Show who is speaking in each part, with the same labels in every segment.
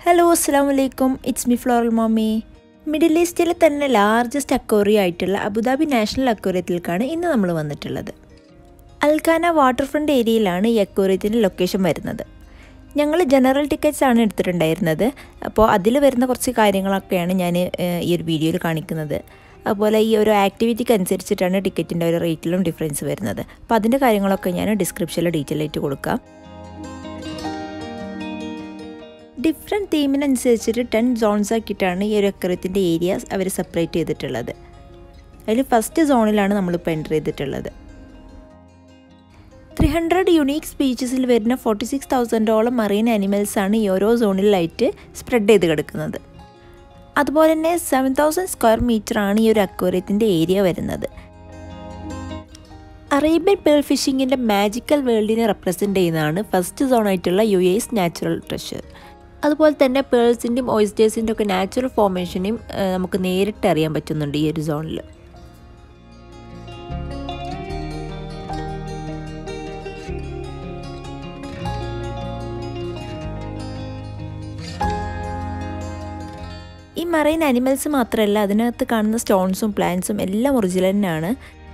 Speaker 1: hello അസ്സാം വലൈക്കും it's me floral mommy middle ഈസ്റ്റിലെ തന്നെ ലാർജസ്റ്റ് അക്വറി ആയിട്ടുള്ള അബുദാബി നാഷണൽ അക്വറിയത്തിലേക്കാണ് ഇന്ന് നമ്മൾ വന്നിട്ടുള്ളത് അൽഖാന വാട്ടർ ഫ്രണ്ട് ഏരിയയിലാണ് ഈ അക്വറിയത്തിൻ്റെ ലൊക്കേഷൻ വരുന്നത് ഞങ്ങൾ ജനറൽ ടിക്കറ്റ്സ് ആണ് എടുത്തിട്ടുണ്ടായിരുന്നത് അപ്പോൾ അതിൽ വരുന്ന കുറച്ച് കാര്യങ്ങളൊക്കെയാണ് ഞാൻ ഈ ഒരു വീഡിയോയിൽ കാണിക്കുന്നത് അതുപോലെ ഈ ഒരു ആക്ടിവിറ്റിക്ക് അനുസരിച്ചിട്ടാണ് ടിക്കറ്റിൻ്റെ ഒരു റേറ്റിലും ഡിഫറൻസ് വരുന്നത് അപ്പോൾ അതിൻ്റെ കാര്യങ്ങളൊക്കെ ഞാൻ ഡിസ്ക്രിപ്ഷനിൽ ഡീറ്റെയിൽ ആയിട്ട് കൊടുക്കാം ഡിഫറെൻറ്റ് തീമിനനുസരിച്ചിട്ട് ടെൻ സോൺസ് ആക്കിയിട്ടാണ് ഈ ഒരു അക്വറിയത്തിൻ്റെ ഏരിയ അവർ സെപ്പറേറ്റ് ചെയ്തിട്ടുള്ളത് അതിൽ ഫസ്റ്റ് സോണിലാണ് നമ്മളിപ്പോൾ എൻ്റർ ചെയ്തിട്ടുള്ളത് ത്രീ ഹൺഡ്രഡ് യുണീക്ക് സ്പീച്ചസിൽ വരുന്ന ഫോർട്ടി സിക്സ് തൗസൻഡോളം മറീൻ ആനിമൽസാണ് ഈ ഓരോ സോണിലായിട്ട് സ്പ്രെഡ് ചെയ്ത് കിടക്കുന്നത് അതുപോലെ തന്നെ സെവൻ തൗസൻഡ് സ്ക്വയർ മീറ്ററാണ് ഈ ഒരു അക്വേറിയത്തിൻ്റെ ഏരിയ വരുന്നത് അറേബ്യൻ പേൾ ഫിഷിങ്ങിൻ്റെ മാജിക്കൽ വേൾഡിനെ റെപ്രസെൻ്റ് ചെയ്യുന്നതാണ് ഫസ്റ്റ് സോണായിട്ടുള്ള യു എസ് നാച്ചുറൽ ട്രഷർ അതുപോലെ തന്നെ പേൾസിൻ്റെയും ഓയിസ്റ്റേഴ്സിൻ്റെ ഒക്കെ നാച്ചുറൽ ഫോർമേഷനെയും നമുക്ക് നേരിട്ട് അറിയാൻ പറ്റുന്നുണ്ട് ഈ ഒരു സോണിൽ ഈ മറൈൻ അനിമൽസ് മാത്രമല്ല അതിനകത്ത് കാണുന്ന സ്റ്റോൺസും പ്ലാന്റ്സും എല്ലാം ഒറിജിനൽ തന്നെയാണ്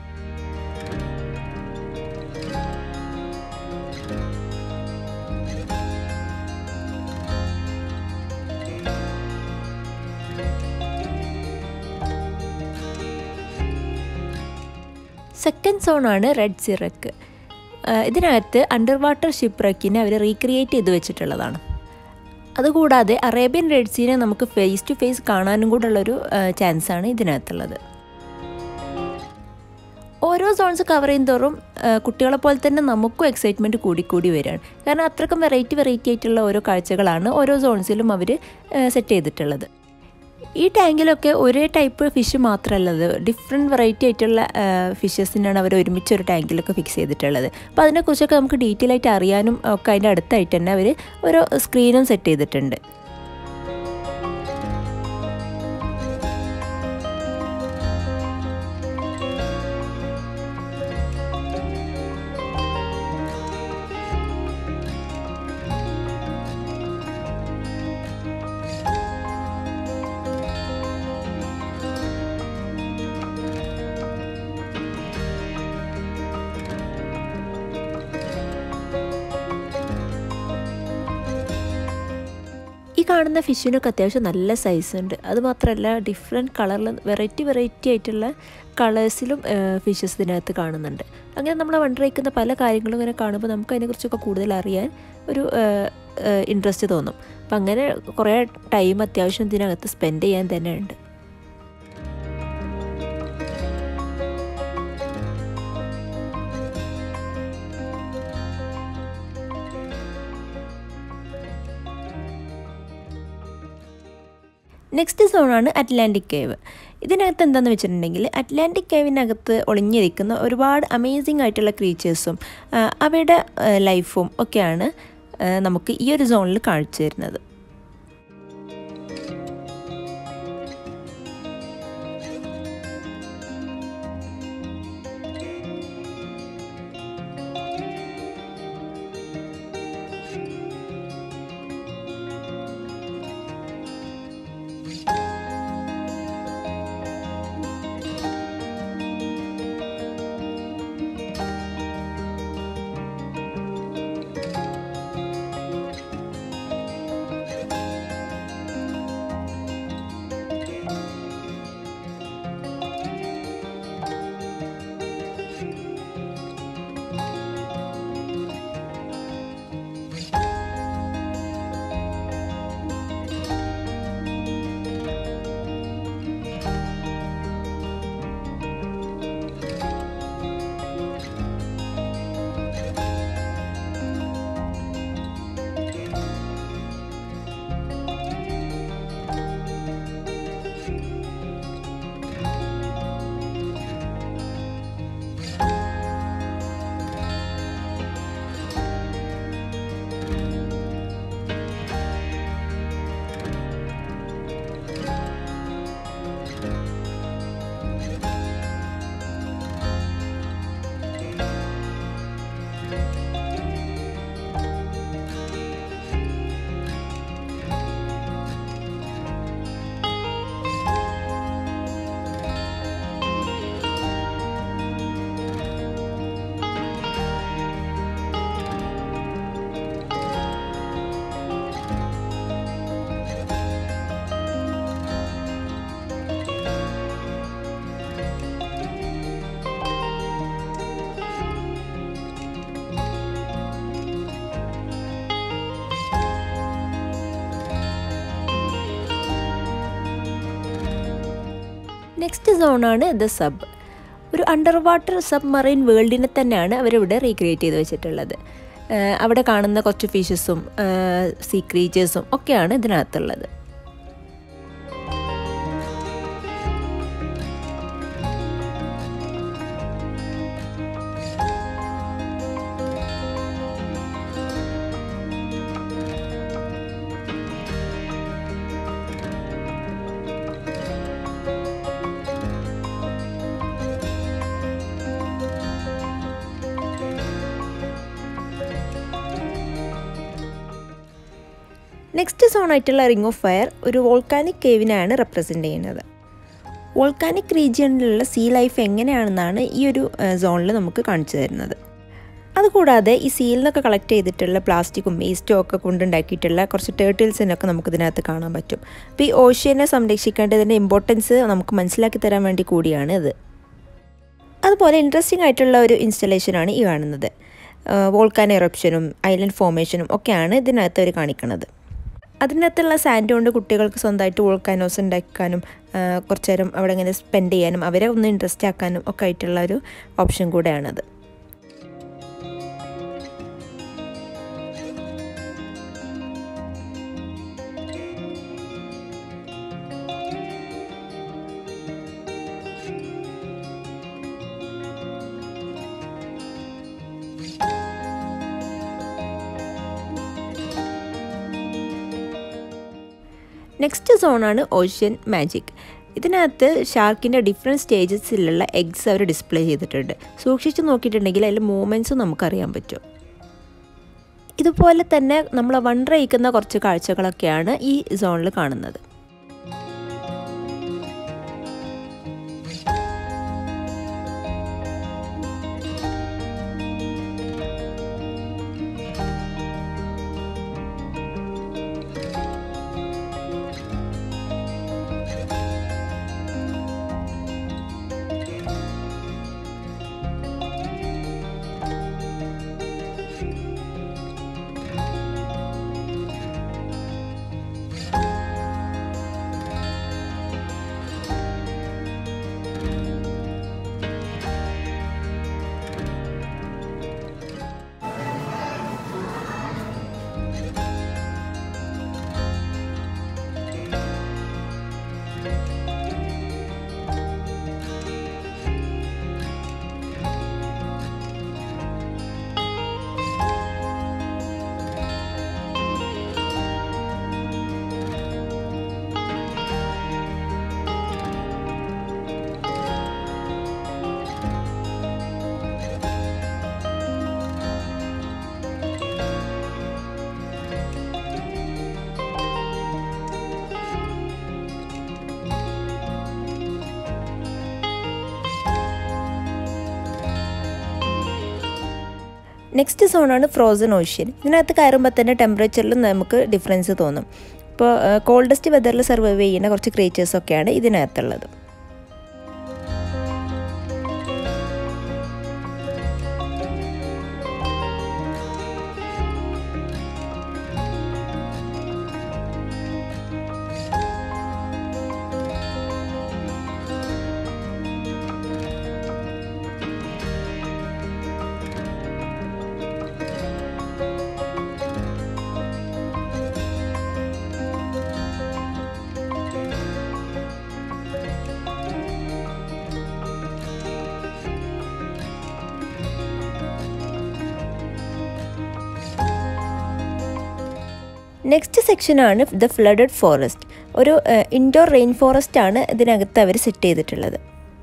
Speaker 1: സെക്കൻഡ് സോണാണ് റെഡ് സിറക്ക് ഇതിനകത്ത് അണ്ടർ വാട്ടർ ഷിപ്പ് അവർ റീക്രിയേറ്റ് ചെയ്ത് വെച്ചിട്ടുള്ളതാണ് അതുകൂടാതെ അറേബ്യൻ റെഡ് സീനെ നമുക്ക് ഫേസ് ടു ഫേസ് കാണാനും കൂടെ ഉള്ളൊരു ചാൻസാണ് ഇതിനകത്തുള്ളത് ഓരോ സോൺസ് കവർ ചെയ്യുന്നതോറും കുട്ടികളെ പോലെ തന്നെ നമുക്കും എക്സൈറ്റ്മെൻറ്റ് കൂടിക്കൂടി വരികയാണ് കാരണം അത്രക്കും വെറൈറ്റി വെറൈറ്റി ആയിട്ടുള്ള ഓരോ കാഴ്ചകളാണ് ഓരോ സോൺസിലും അവർ സെറ്റ് ചെയ്തിട്ടുള്ളത് ഈ ടാങ്കിലൊക്കെ ഒരേ ടൈപ്പ് ഫിഷ് മാത്രമല്ലത് ഡിഫറെൻറ്റ് വെറൈറ്റി ആയിട്ടുള്ള ഫിഷസിനാണ് അവർ ഒരുമിച്ച് ഒരു ടാങ്കിലൊക്കെ ഫിക്സ് ചെയ്തിട്ടുള്ളത് അപ്പോൾ അതിനെക്കുറിച്ചൊക്കെ നമുക്ക് ഡീറ്റെയിൽ ആയിട്ട് അറിയാനും ഒക്കെ അതിൻ്റെ അടുത്തായിട്ട് തന്നെ അവർ ഓരോ സ്ക്രീനും സെറ്റ് ചെയ്തിട്ടുണ്ട് ഈ കാണുന്ന ഫിഷിനൊക്കെ അത്യാവശ്യം നല്ല സൈസ് ഉണ്ട് അതുമാത്രമല്ല ഡിഫറെൻറ്റ് കളറിൽ വെറൈറ്റി വെറൈറ്റി ആയിട്ടുള്ള കളേഴ്സിലും ഫിഷസ് ഇതിനകത്ത് കാണുന്നുണ്ട് അങ്ങനെ നമ്മൾ വണ്ടറിയിക്കുന്ന പല കാര്യങ്ങളും ഇങ്ങനെ കാണുമ്പോൾ നമുക്ക് അതിനെക്കുറിച്ചൊക്കെ കൂടുതൽ അറിയാൻ ഒരു ഇൻട്രസ്റ്റ് തോന്നും അപ്പം അങ്ങനെ കുറേ ടൈം അത്യാവശ്യം ഇതിനകത്ത് സ്പെൻഡ് ചെയ്യാൻ തന്നെ ഉണ്ട് നെക്സ്റ്റ് സോണാണ് അറ്റ്ലാന്റിക് കേവ് ഇതിനകത്ത് എന്താണെന്ന് വെച്ചിട്ടുണ്ടെങ്കിൽ അറ്റ്ലാന്റിക് കേവിനകത്ത് ഒളിഞ്ഞിരിക്കുന്ന ഒരുപാട് അമേസിങ് ആയിട്ടുള്ള ക്രീച്ചേഴ്സും അവയുടെ ലൈഫും ഒക്കെയാണ് നമുക്ക് ഈ ഒരു സോണിൽ കാണിച്ചു തരുന്നത് നെക്സ്റ്റ് സോണാണ് ദ സബ് ഒരു അണ്ടർ വാട്ടർ സബ് മറൈൻ വേൾഡിനെ തന്നെയാണ് അവരിവിടെ റീക്രിയേറ്റ് ചെയ്ത് വെച്ചിട്ടുള്ളത് അവിടെ കാണുന്ന കുറച്ച് ഫിഷസും സീ ക്രീച്ചേഴ്സും ഒക്കെയാണ് ഇതിനകത്തുള്ളത് നെക്സ്റ്റ് സോൺ ആയിട്ടുള്ള റിംഗ് ഓഫ് ഫയർ ഒരു വോൾക്കാനിക് കേവിനാണ് റെപ്രസെൻ്റ് ചെയ്യുന്നത് വോൾക്കാനിക് റീജിയണിലുള്ള സീ ലൈഫ് എങ്ങനെയാണെന്നാണ് ഈ ഒരു സോണിൽ നമുക്ക് കാണിച്ചു തരുന്നത് അതുകൂടാതെ ഈ സീൽ നിന്നൊക്കെ കളക്ട് ചെയ്തിട്ടുള്ള പ്ലാസ്റ്റിക്കും വേസ്റ്റും ഒക്കെ കൊണ്ടുണ്ടാക്കിയിട്ടുള്ള കുറച്ച് ടേർട്ടിൽസിനൊക്കെ നമുക്ക് ഇതിനകത്ത് കാണാൻ പറ്റും അപ്പോൾ ഈ ഓഷ്യനെ സംരക്ഷിക്കേണ്ടതിൻ്റെ ഇമ്പോർട്ടൻസ് നമുക്ക് മനസ്സിലാക്കി തരാൻ വേണ്ടി കൂടിയാണ് ഇത് അതുപോലെ ഇൻട്രസ്റ്റിംഗ് ആയിട്ടുള്ള ഒരു ഇൻസ്റ്റലേഷനാണ് ഈ കാണുന്നത് വോൾക്കാൻ എറപ്ഷനും ഐലൻഡ് ഫോർമേഷനും ഒക്കെയാണ് ഇതിനകത്ത് അവർ കാണിക്കുന്നത് അതിനകത്തുള്ള സാൻഡ് കൊണ്ട് കുട്ടികൾക്ക് സ്വന്തമായിട്ട് വോൾക്കാനോസ് ഉണ്ടാക്കാനും കുറച്ച് നേരം അവിടെ ഇങ്ങനെ സ്പെൻഡ് ചെയ്യാനും അവരെ ഒന്ന് ഇൻട്രസ്റ്റ് ആക്കാനും ഒക്കെ ആയിട്ടുള്ള ഒരു ഓപ്ഷൻ കൂടെയാണത് നെക്സ്റ്റ് സോണാണ് ഓഷ്യൻ മാജിക് ഇതിനകത്ത് ഷാർക്കിൻ്റെ ഡിഫറെൻറ്റ് സ്റ്റേജസിലുള്ള എഗ്സ് അവർ ഡിസ്പ്ലേ ചെയ്തിട്ടുണ്ട് സൂക്ഷിച്ച് നോക്കിയിട്ടുണ്ടെങ്കിൽ അതിൽ മൂമെൻറ്റ്സും നമുക്കറിയാൻ പറ്റും ഇതുപോലെ തന്നെ നമ്മൾ വണ്ടറയിക്കുന്ന കുറച്ച് കാഴ്ചകളൊക്കെയാണ് ഈ സോണിൽ കാണുന്നത് നെക്സ്റ്റ് സോണാണ് ഫ്രോസൺ ഓഷ്യൻ ഇതിനകത്ത് കയറുമ്പോൾ തന്നെ ടെമ്പറേച്ചറിലും നമുക്ക് ഡിഫറൻസ് തോന്നും ഇപ്പോൾ കോൾഡസ്റ്റ് വെതറിൽ സർവൈവ് ചെയ്യുന്ന കുറച്ച് ക്രിയേച്ചേഴ്സൊക്കെയാണ് ഇതിനകത്തുള്ളത് നെക്സ്റ്റ് സെക്ഷനാണ് ദ ഫ്ലഡഡ് ഫോറസ്റ്റ് ഒരു ഇൻഡോർ റെയിൻ ഫോറസ്റ്റ് ആണ് ഇതിനകത്ത് അവർ സെറ്റ് ചെയ്തിട്ടുള്ളത്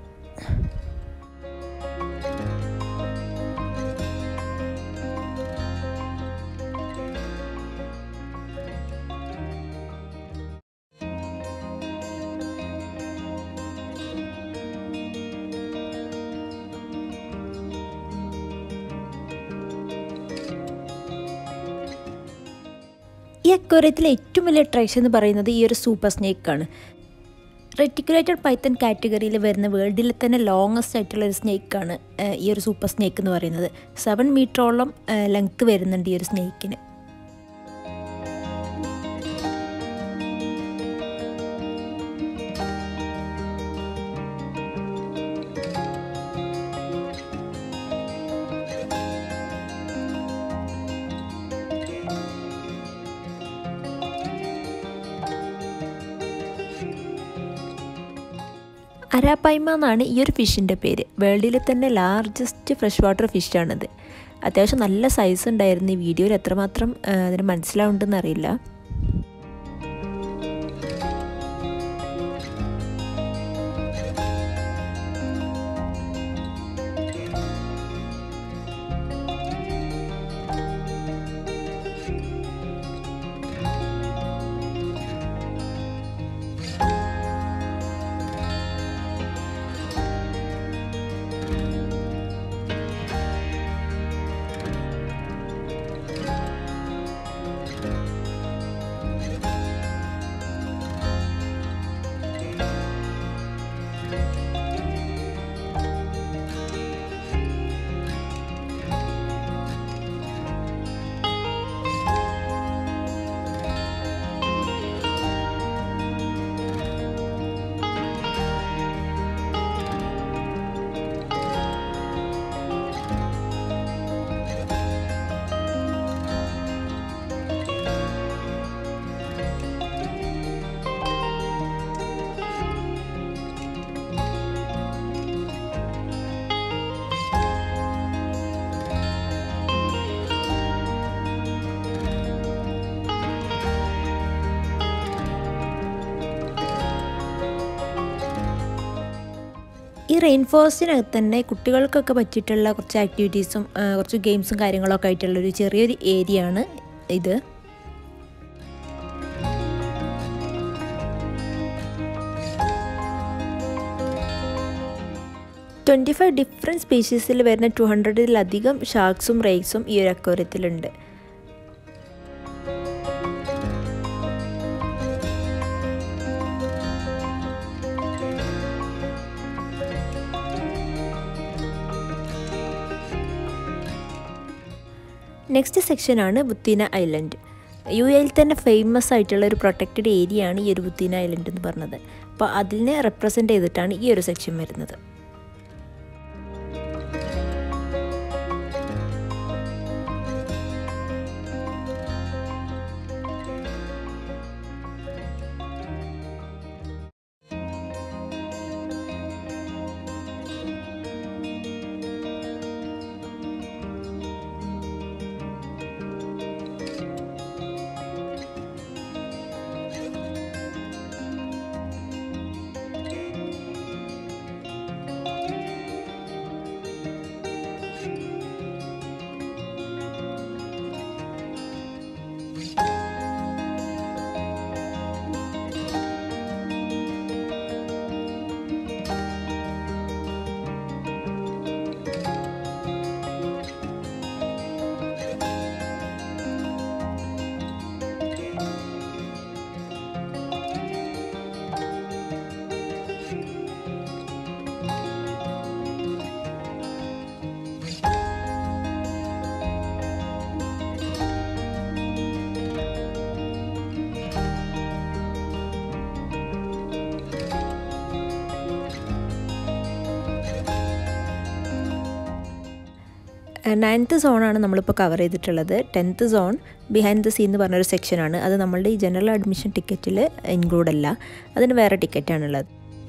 Speaker 1: ഈ അക്വേറിയത്തിലെ ഏറ്റവും വലിയ അട്രാക്ഷൻ എന്ന് പറയുന്നത് ഈ ഒരു സൂപ്പർ സ്നേക്കാണ് റെറ്റിക്കുലേറ്റഡ് പൈത്തൺ കാറ്റഗറിയിൽ വരുന്ന വേൾഡിലെ തന്നെ ലോങ്ങസ്റ്റ് ആയിട്ടുള്ള ഒരു സ്നേക്കാണ് ഈ ഒരു സൂപ്പർ സ്നേക്ക് എന്ന് പറയുന്നത് സെവൻ മീറ്ററോളം ലെങ്ത് വരുന്നുണ്ട് ഈ ഒരു സ്നേക്കിന് അരാപ്പൈമ എന്നാണ് ഈ ഒരു ഫിഷിൻ്റെ പേര് വേൾഡിലെ തന്നെ ലാർജസ്റ്റ് ഫ്രഷ് വാട്ടർ ഫിഷാണിത് അത്യാവശ്യം നല്ല സൈസ് ഉണ്ടായിരുന്നു ഈ വീഡിയോയിൽ എത്രമാത്രം അതിന് മനസ്സിലാവുണ്ടെന്ന് അറിയില്ല ഈ റെയിൻ ഫോറസ്റ്റിനകത്ത് തന്നെ കുട്ടികൾക്കൊക്കെ പറ്റിയിട്ടുള്ള കുറച്ച് ആക്ടിവിറ്റീസും കുറച്ച് ഗെയിംസും കാര്യങ്ങളൊക്കെ ആയിട്ടുള്ള ഒരു ചെറിയൊരു ഏരിയ ആണ് ഇത് ട്വൻറ്റി ഫൈവ് ഡിഫറെൻറ്റ് സ്പീഷീസിൽ വരുന്ന ടു ഹൺഡ്രഡിലധികം ഷാർക്സും റേക്സും ഈ ഒരു അക്വേറിയത്തിലുണ്ട് നെക്സ്റ്റ് സെക്ഷനാണ് ബുത്തീന ഐലൻഡ് യു എയിൽ തന്നെ ഫേമസ് ആയിട്ടുള്ള ഒരു പ്രൊട്ടക്റ്റഡ് ഏരിയ ആണ് ഈ ഒരു ബുത്തീന ഐലൻഡ് എന്ന് പറഞ്ഞത് അപ്പോൾ അതിനെ റെപ്രസെൻ്റ് ചെയ്തിട്ടാണ് ഈ ഒരു സെക്ഷൻ വരുന്നത് നയൻത്ത് സോണാണ് നമ്മളിപ്പോൾ കവർ ചെയ്തിട്ടുള്ളത് tenth zone behind the scene എന്ന് പറഞ്ഞൊരു സെക്ഷനാണ് അത് നമ്മളുടെ ഈ ജനറൽ അഡ്മിഷൻ ടിക്കറ്റിൽ ഇൻക്ലൂഡ് അല്ല അതിന് വേറെ ടിക്കറ്റാണുള്ളത്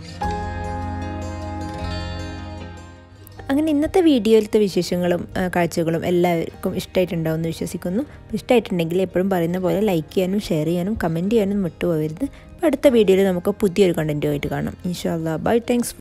Speaker 1: അങ്ങനെ ഇന്നത്തെ വീഡിയോയിലത്തെ വിശേഷങ്ങളും കാഴ്ചകളും എല്ലാവർക്കും ഇഷ്ടമായിട്ടുണ്ടാവുമെന്ന് വിശ്വസിക്കുന്നു ഇഷ്ടമായിട്ടുണ്ടെങ്കിൽ എപ്പോഴും പറയുന്ന പോലെ ലൈക്ക് ചെയ്യാനും ഷെയർ ചെയ്യാനും കമൻറ്റ് ചെയ്യാനും വിട്ടുപോകരുത് അപ്പോൾ അടുത്ത വീഡിയോയിൽ നമുക്ക് പുതിയൊരു കണ്ടൻറ്റുമായിട്ട് കാണാം ഇൻഷാല്ലാ ബൈ താങ്ക്സ്